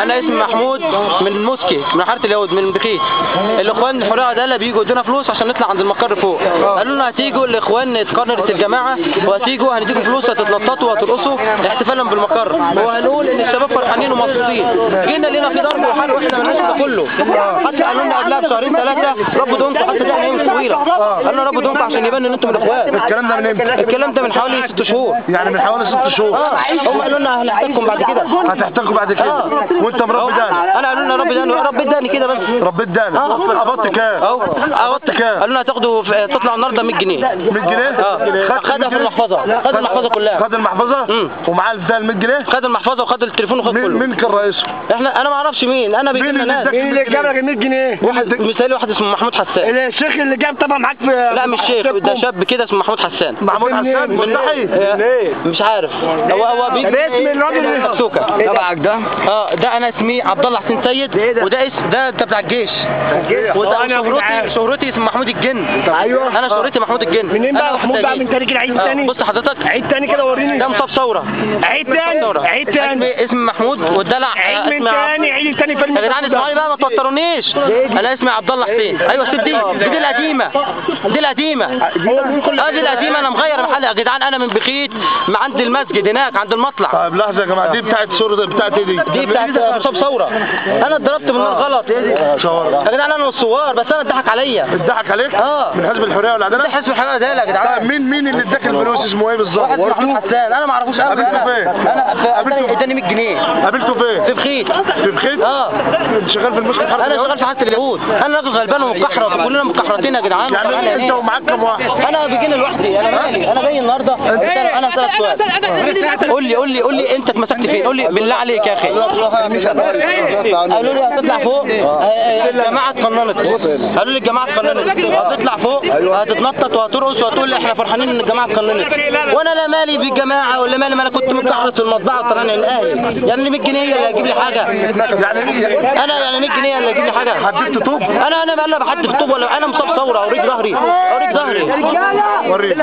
انا اسمي محمود من موسكي من حاره اليهود من بخيت الاخوان حريه وعداله بيجوا يدونا فلوس عشان نطلع عند المقر فوق قالوا لنا هتيجوا الاخوان اتقررت الجماعه وهتيجوا هنديكم فلوس هتتنططوا وهترقصوا احتفالا بالمقر وهنقول ان الشباب فرحانين ومبسوطين جينا لنا في ضرب وحرب واحنا مالناش ده كله حتى قالوا لنا قبلها بشهرين ثلاثه ربوا دونكم حتى ده ايام طويله قالوا لنا ربوا دونكم عشان يبان ان انتم من الاخوان الكلام ده من امتى؟ الكلام ده من حوالي ست شهور يعني من حوالي ست شهور اه هم قالوا لنا هنحتاجكم بعد كده هتحتاجوا بعد كده آه. وانت مربي دانك انا قالوا لنا رب داني رب داني كده بس ربيت دانك آه. قبضت كام؟ اهو قبضت كام؟ قالوا لنا هتاخدوا في- تطلعوا النهارده 100 جنيه 100 جنيه؟ اه خدت خدها 100 في جنيه؟ المحفظه خد المحفظه كلها خد المحفظه مم. ومعاه البدال 100 جنيه خد المحفظه وخد التليفون وخد مين كله مين كان رئيسه؟ احنا انا ما اعرفش مين انا بيجي مين لنا اللي ناس اداك مين اللي جاب لك 100 جنيه؟ واحد مثالي واحد اسمه محمود حسان الشيخ اللي جاب طبعا معاك في لا مش شيخ ده شاب كده اسمه محمود حسان محمود حسان مستحي آه، مش عارف هو هو بيجي باسم الراجل اللي- سوكا تبعك ده؟ اه ده انا اسمي عبد الله حسين سيد وده اسم ده انت بتاع الجيش وده أنا شهرتي بتاع- شهرتي اسمه محمود الجن أيوه. انا شهرتي محمود الجن منين أنا بقى واحد محمود بقى تاني. من تاني كده عيد آه، تاني بص حضرتك عيد تاني كده وريني ده مصاب ثوره عيد مصاب تاني ثوره عيد تاني اسمي اسمي محمود والدلع عيد آه، من اسمي عبد- تاني عيد تاني فيلم يا جدعان اسمعوني بقى ما توترونيش انا اسمي عبد الله حسين ايوه سيب دي دي, دي القديمه دي القديمه اه دي القديمه انا مغير محل يا جدعان انا من بخيت ما عند المسجد هناك عند المطلع طيب لحظه يا جماعه دي بتاعت صوره بتاعت ايه دي؟ دي بتاعت مصاب ثوره انا اتضربت بالنار غلط شهر يا جدعان انا الصوار بس انا اتضحك عليا اتضحك عليك؟ آه. من حزب الحريه والعداله؟ ده حزب الحريه ده يا طيب جدعان مين مين اللي اداك الفلوس اسمه ايه بالظبط؟ واحد اسمه محمود حسان انا ما اعرفوش ابدا قابلته انا فين؟ انا في- قابلته اداني اداني 100 جنيه قابلته في فين؟ بخيت في بخيت؟ اه انت شغال في المسجد الحربي انا شغال في حاره اليهود انا راجل غلبان ومكحرت كلنا مكحرتين يا جدعان يعني انت ومعاك كام واحد؟ انا بيجيني لوحدي انا مالي انا جاي النهارده انا انا اسالك سؤال قول لي قول لي قول لي انت اتمسكت فين قول لي بالله عليك يا اخي قالوا لي هتطلع فوق آه، الجماعه اتفننت قالوا لي الجماعه اتفننت هتطلع فوق هتتنطط وهترقص وهتقول لي احنا فرحانين ان الجماعه اتفننت وانا لا مالي بالجماعه ولا مالي ما انا كنت مكحرت في المطبعه وطلعني من اهلي يعني 100 جنيه اللي هيجيب لي حاجه يعني انا يعني 100 جنيه اللي هيجيب لي حاجه حددت طوب؟ انا انا بقى بحدف طوب ولا انا مصاب ثوره اوريك ظهري اوريك ظهري وريني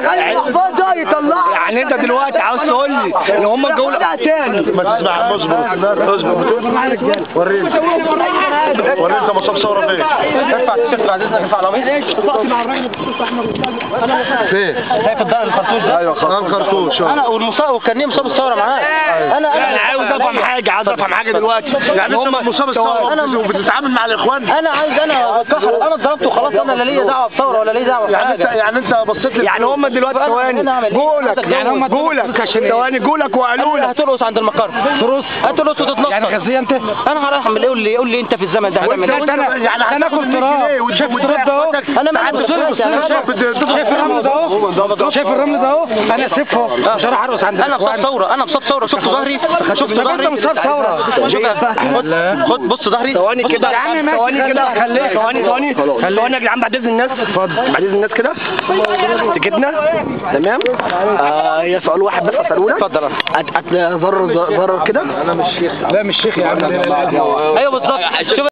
يعني انت دلوقتي عاوز تقول لي ان هم الجوله تاني ما تسمع اصبر اصبر وريني وريني انت مصاب ثوره فين؟ ارفع التيشيرت بعد اذنك ارفع القميص فين؟ شايف الظهر الخرطوش ده ايوه خلاص خرطوش انا والمصاب وكان مصاب الثوره معاه انا انا انا عاوز افهم حاجه عاوز افهم حاجه دلوقتي يعني انت مصاب الثوره وبتتعامل مع الاخوان؟ انا عايز انا كحر انا اتضربت وخلاص انا لا ليا دعوه بثوره ولا ليا دعوه يعني انت بحاجه يعني انت بصيت لي يعني هم دلوقتي أنا- ثواني أنا أعمل إيه؟ جولك يعني هم جولك ثواني جولك وقالوا لك هترقص عند المقر ترقص هترقص وتتنطط يعني غزيه انت انا هروح اعمل ايه قول لي قول لي انت في الزمن ده هتعمل ايه يعني انا اكل تراب شايف التراب ده اهو انا ما عندي شايف الرمل ده اهو شايف الرمل ده اهو انا سيبه مش هروح ارقص عند انا مصاب ثوره انا مصاب ثوره شفت ظهري شفت ظهري انت مصاب ثوره خد خد بص ظهري ثواني بص كده ظهري. ثواني كده ثواني ثواني ثواني يا جدعان بعد اذن الناس بعد اذن الناس كده سكتنا تمام آه يا سؤال واحد بس اساله لك اتفضل ضرر ضرر كده لا مش شيخ يا عم ايوه بالظبط شوف